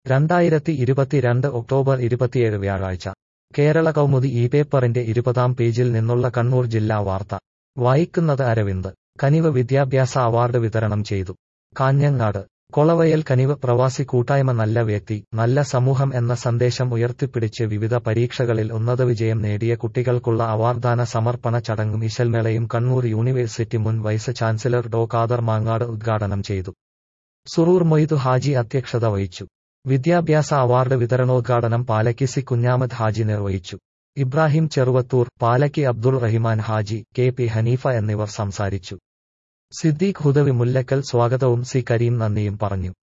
രണ്ടായിരത്തി ഇരുപത്തിരണ്ട് ഒക്ടോബർ ഇരുപത്തിയേഴ് വ്യാഴാഴ്ച കേരള കൗമുദി ഈ പേപ്പറിന്റെ ഇരുപതാം പേജിൽ നിന്നുള്ള കണ്ണൂർ ജില്ലാ വാർത്ത വായിക്കുന്നത് അരവിന്ദ് കനിവ് വിദ്യാഭ്യാസ അവാർഡ് വിതരണം ചെയ്തു കാഞ്ഞങ്ങാട് കൊളവയൽ കനിവ് പ്രവാസി കൂട്ടായ്മ നല്ല വ്യക്തി നല്ല സമൂഹം എന്ന സന്ദേശം ഉയർത്തിപ്പിടിച്ച് വിവിധ പരീക്ഷകളിൽ ഉന്നത വിജയം നേടിയ കുട്ടികൾക്കുള്ള അവാർഡ്ദാന സമർപ്പണ ചടങ്ങും ഇശൽമേളയും കണ്ണൂർ യൂണിവേഴ്സിറ്റി മുൻ vice chancellor Dr Khader Mangad ഉദ്ഘാടനം ചെയ്തു സുറൂർ മൊയ്തു ഹാജി അധ്യക്ഷത വഹിച്ചു വിദ്യാഭ്യാസ അവാർഡ് വിതരണോദ്ഘാടനം പാലക്കി സി കുഞ്ഞാമത് ഹാജി നിർവഹിച്ചു ഇബ്രാഹിം ചെറുവത്തൂർ പാലക്കി അബ്ദുൾ റഹിമാൻ ഹാജി കെ പി ഹനീഫ എന്നിവർ സംസാരിച്ചു സിദ്ദീഖ് ഹുദവി മുല്ലക്കൽ സ്വാഗതവും സി കരീം നന്ദിയും പറഞ്ഞു